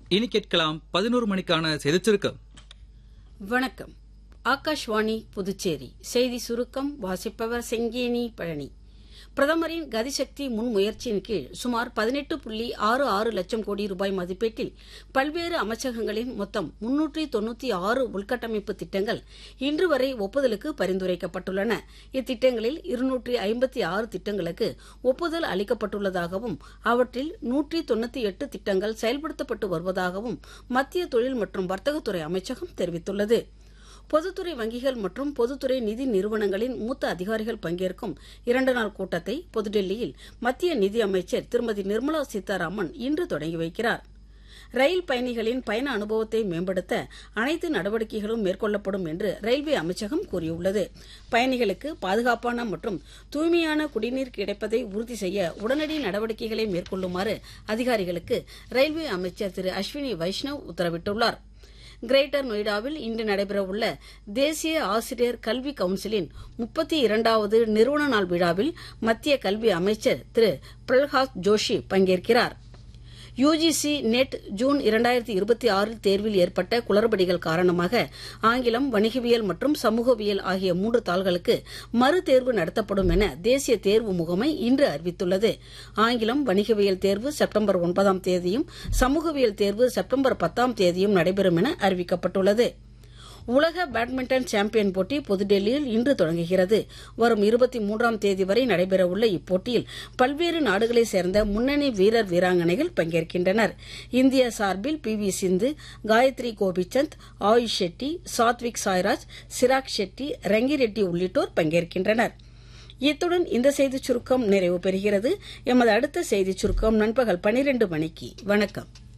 இனி கேட்கலாம் பதினோரு மணிக்கான செய்திச் சுருக்கம் வணக்கம் ஆகாஷ்வாணி புதுச்சேரி செய்தி சுருக்கம் வாசிப்பவர் செங்கேனி பழனி பிரதமரின் கதிசக்தி முன்முயற்சியின் கீழ் சுமார் பதினெட்டு புள்ளி ஆறு ஆறு லட்சம் கோடி ரூபாய் மதிப்பீட்டில் பல்வேறு அமைச்சகங்களின் மொத்தம் முன்னூற்றி தொன்னூத்தி ஆறு உள்கட்டமைப்பு திட்டங்கள் இன்று வரை ஒப்புதலுக்கு பரிந்துரைக்கப்பட்டுள்ளன இத்திட்டங்களில் இருநூற்றி ஐம்பத்தி ஆறு திட்டங்களுக்கு ஒப்புதல் அளிக்கப்பட்டுள்ளதாகவும் அவற்றில் நூற்றி தொண்ணூத்தி எட்டு திட்டங்கள் செயல்படுத்தப்பட்டு வருவதாகவும் மத்திய தொழில் மற்றும் வர்த்தகத்துறை அமைச்சகம் தெரிவித்துள்ளது பொதுத்துறை வங்கிகள் மற்றும் பொதுத்துறை நிதி நிறுவனங்களின் மூத்த அதிகாரிகள் பங்கேற்கும் இரண்டு நாள் கூட்டத்தை புதுடெல்லியில் மத்திய நிதி அமைச்சர் திருமதி நிர்மலா சீதாராமன் இன்று தொடங்கி வைக்கிறார் ரயில் பயணிகளின் பயண அனுபவத்தை மேம்படுத்த அனைத்து நடவடிக்கைகளும் மேற்கொள்ளப்படும் என்று ரயில்வே அமைச்சகம் கூறியுள்ளது பயணிகளுக்கு பாதுகாப்பான மற்றும் தூய்மையான குடிநீர் கிடைப்பதை உறுதி செய்ய உடனடி நடவடிக்கைகளை மேற்கொள்ளுமாறு அதிகாரிகளுக்கு ரயில்வே அமைச்சர் திரு அஸ்வினி வைஷ்ணவ் உத்தரவிட்டுள்ளாா் கிரேட்டர் நொய்டாவில் இன்று நடைபெறவுள்ள தேசிய ஆசிரியர் கல்வி கவுன்சிலின் முப்பத்தி இரண்டாவது நிறுவன நாள் விழாவில் மத்திய கல்வி அமைச்சர் திரு பிரல்ஹாத் ஜோஷி பங்கேற்கிறார் யுஜிசி நெட் ஜூன் இரண்டாயிரத்தி இருபத்தி ஆறில் தேர்வில் ஏற்பட்ட குளறுபடிகள் காரணமாக ஆங்கிலம் வணிகவியல் மற்றும் சமூகவியல் ஆகிய மூன்று தாள்களுக்கு மறுதேர்வு நடத்தப்படும் என தேசிய தேர்வு முகமை இன்று அறிவித்துள்ளது ஆங்கிலம் வணிகவியல் தேர்வு செப்டம்பர் ஒன்பதாம் தேதியும் சமூகவியல் தேர்வு செப்டம்பர் பத்தாம் தேதியும் நடைபெறும் என அறிவிக்கப்பட்டுள்ளது உலக பேட்மிண்டன் சாம்பியன் போட்டி புதுடெல்லியில் இன்று தொடங்குகிறது வரும் இருபத்தி மூன்றாம் தேதி வரை நடைபெறவுள்ள இப்போட்டியில் பல்வேறு நாடுகளைச் சேர்ந்த முன்னணி வீரர் வீராங்கனைகள் பங்கேற்கின்றனர் இந்திய சார்பில் பி வி சிந்து காயத்ரி கோபிச்சந்த் ஆயுஷ் ஷெட்டி சாத்விக் சாய்ராஜ் சிராக் ஷெட்டி ரங்கிரெட்டி உள்ளிட்டோர் பங்கேற்கின்றனர் இத்துடன் இந்த செய்திச் சுருக்கம் நிறைவு பெறுகிறது எமது அடுத்த செய்திச் சுருக்கம் நண்பகல் பனிரெண்டு மணிக்கு வணக்கம்